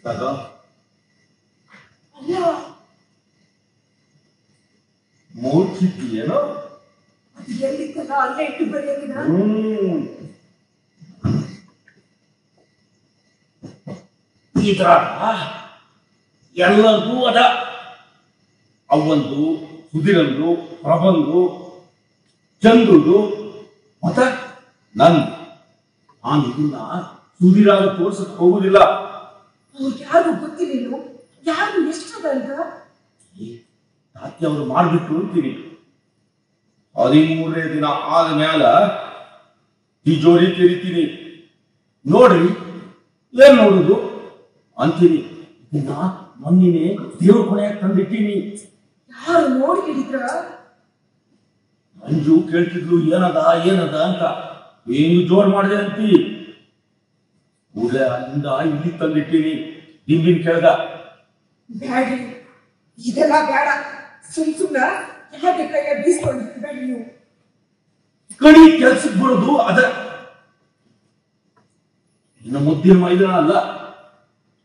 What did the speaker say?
ತಗೋ ಅಲ್ಲ ಮೂರ್ ಚಿಟ್ಟಿ ಏನೋ ಅದು ಎಲ್ಲಿತ್ತಲ್ಲ ಅಲ್ಲೇ ಇಟ್ಟು ಬರೆಯೋದಿನ ಹ್ಮ್ ಇದ್ರ ಎಲ್ಲದೂ ಅದ ಅವಂದು ಸುಧಿರಂದು ಪ್ರಬಂದು ಚಂದ್ರುದು ಮತ್ತ ನನ್ ನಾನು ಇದನ್ನ ಸುಧಿರಾಗ ತೋರ್ಸಕ್ ಹೋಗುದಿಲ್ಲ ಅವ್ರಿಗೆ ಯಾರು ಗೊತ್ತಿಲ್ಲ ಯಾರು ಎಷ್ಟದ ಅಂತ ರಾತ್ರಿ ಅವರು ಮಾಡ್ಬಿಟ್ಟು ಅಂತೀನಿ ಹದಿಮೂರನೇ ದಿನ ಆದ ಮ್ಯಾಲ ತಿಜೋರಿ ತೆರಿತೀನಿ ನೋಡ್ರಿ ಏನ್ ನೋಡುದು ಅಂತೀನಿ ಇದನ್ನ ಮೊನ್ನಿನೇ ದೇವ್ರ ಕೊನೆಯಾಗ ತಂದಿಟ್ಟೀನಿ ಯಾರು ನೋಡಿ ಹಿಡಿದ್ರ ಅಂಜು ಕೇಳ್ತಿದ್ಲು ಏನದ ಏನದ ಅಂತ ಏನು ಜೋರ್ ಮಾಡಿದೆ ಅಂತಿ ಕೂಡಲೇ ಅಲ್ಲಿಂದ ಇಲ್ಲಿ ತಂದಿಟ್ಟೀನಿ ದಿಂಬಿನ ಕೆಳಗ ಬ್ಯಾಡ್ರಿ ಇದೆಲ್ಲ ಬೇಡ ಸುಮ್ ಸುಮ್ನ ಯಾಕೆ ಕೈಯ ಬೀಸ್ಕೊಂಡಿರ್ಬೇಡಿ ನೀವು ಕಡಿ ಕೆಲ್ಸಕ್ಕೆ ಬರೋದು ಅದ ಇನ್ನು ಮುದ್ದಿನ ಮೈದಾನ ಅಲ್ಲ